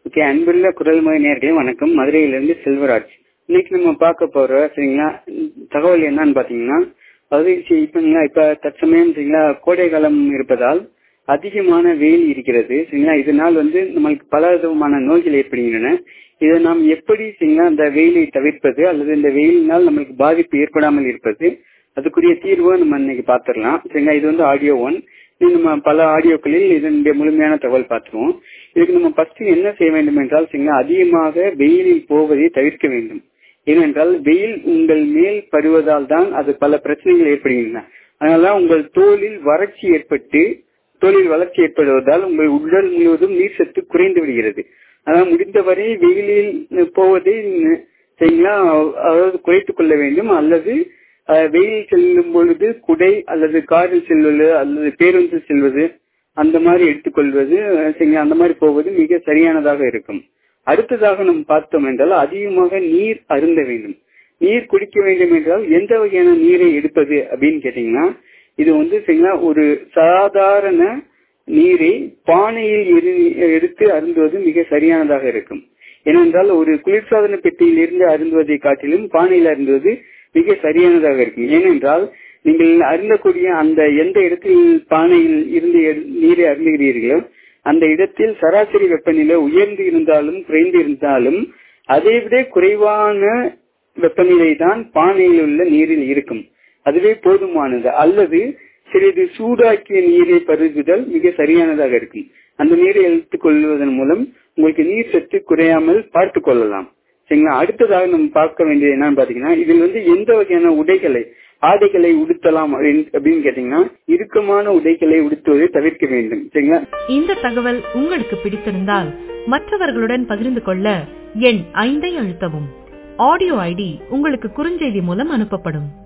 okay அன்புள்ள குரல்மொழி நேர்களே வணக்கம் மதுரையிலிருந்து செல்வராஜ் இன்னைக்கு நம்ம பார்க்க போற சரிங்களா தகவல் என்னன்னு பாத்தீங்கன்னா அதாவது சி- இப்ப இப்ப தற்சமயம் சரிங்களா கோடை காலம் இருப்பதால் அதிகமான வெயில் இருக்கிறது சரிங்களா இதனால் வந்து நம்மளுக்கு பல விதமான நோய்கள் ஏற்படுகின்றன இதை நாம் எப்படி சரிங்களா அந்த வெயிலை தவிர்ப்பது அல்லது இந்த வெயிலினால் நம்மளுக்கு பாதிப்பு ஏற்படாமல் இருப்பது அதுக்குரிய தீர்வை நம்ம இன்னைக்கு பார்த்துடலாம் சரிங்களா இது வந்து ஆடியோ ஒன் இது நம்ம பல ஆடியோக்களில் இதனுடைய முழுமையான தகவல் பார்த்துருவோம் இதுக்கு நம்ம ஃபர்ஸ்ட் என்ன செய்ய வேண்டும் என்றால் சரிங்களா அதிகமாக வெயிலில் போவதை தவிர்க்க வேண்டும் ஏனென்றால் வெயில் உங்கள் மேல் படுவதால் தான் அது பல பிரச்சனைகள் ஏற்படுகின்றன அதனால உங்கள் தோலில் வறட்சி ஏற்பட்டு தோலில் வளர்ச்சி ஏற்படுவதால் உங்கள் உடல் முழுவதும் நீர் சத்து குறைந்து விடுகிறது அதாவது முடிந்தவரை வெயிலில் போவதை ந- சரிங்களா அதாவது குறைத்துக் கொள்ள வேண்டும் அல்லது அஹ், வெயில் செல்லும் பொழுது குடை அல்லது காரில் செல்வது அல்லது பேருந்தில் செல்வது அந்த மாதிரி எடுத்துக்கொள்வது அஹ், சரிங்களா அந்த மாதிரி போவது மிக சரியானதாக இருக்கும் அடுத்ததாக நம்ம பார்த்தோம் என்றால் அதிகமாக நீர் அருந்த வேண்டும் நீர் குடிக்க வேண்டும் என்றால் எந்த வகையான நீரை எடுப்பது அப்படின்னு கேட்டீங்கன்னா இது வந்து சரிங்களா ஒரு சாதாரண நீரை பானையில் எரி- எடுத்து அருந்துவது மிக சரியானதாக இருக்கும் ஏனென்றால் ஒரு குளிர்சாதன பெட்டியில் இருந்து அருந்துவதை காட்டிலும் பானையில் அருந்துவது மிக சரியானதாக இருக்கும் ஏனென்றால் நீங்கள் அருந்தக்கூடிய அந்த எந்த இடத்தில் பானையில் இருந்து எடு- நீரை அருந்துகிறீர்களோ அந்த இடத்தில் சராசரி வெப்பநிலை உயர்ந்து இருந்தாலும் குறைந்து இருந்தாலும் அதைவிட குறைவான வெப்பநிலை தான் பானையில் உள்ள நீரில் இருக்கும் அதுவே போதுமானது அல்லது சிறிது சூடாக்கிய நீரை பருகுதல் மிக சரியானதாக இருக்கும் அந்த நீரை எடுத்துக் கொள்வதன் மூலம் உங்களுக்கு நீர் சத்து குறையாமல் பார்த்துக் கொள்ளலாம் சரிங்களா அடுத்ததாக நம்ம பார்க்க வேண்டியது என்னன்னு பாத்தீங்கன்னா இதில் வந்து எந்த வகையான உடைகளை ஆடைகளை உடுத்தலாம் அப்படின்னு அப்படின்னு கேட்டீங்கன்னா இறுக்கமான உடைகளை உடுத்துவதை தவிர்க்க வேண்டும் சரிங்களா இந்த தகவல் உங்களுக்கு பிடித்திருந்தால் மற்றவர்களுடன் பகிர்ந்து கொள்ள எண் ஐந்தை அழுத்தவும் ஆடியோ ஐடி உங்களுக்கு குறுஞ்செய்தி மூலம் அனுப்பப்படும்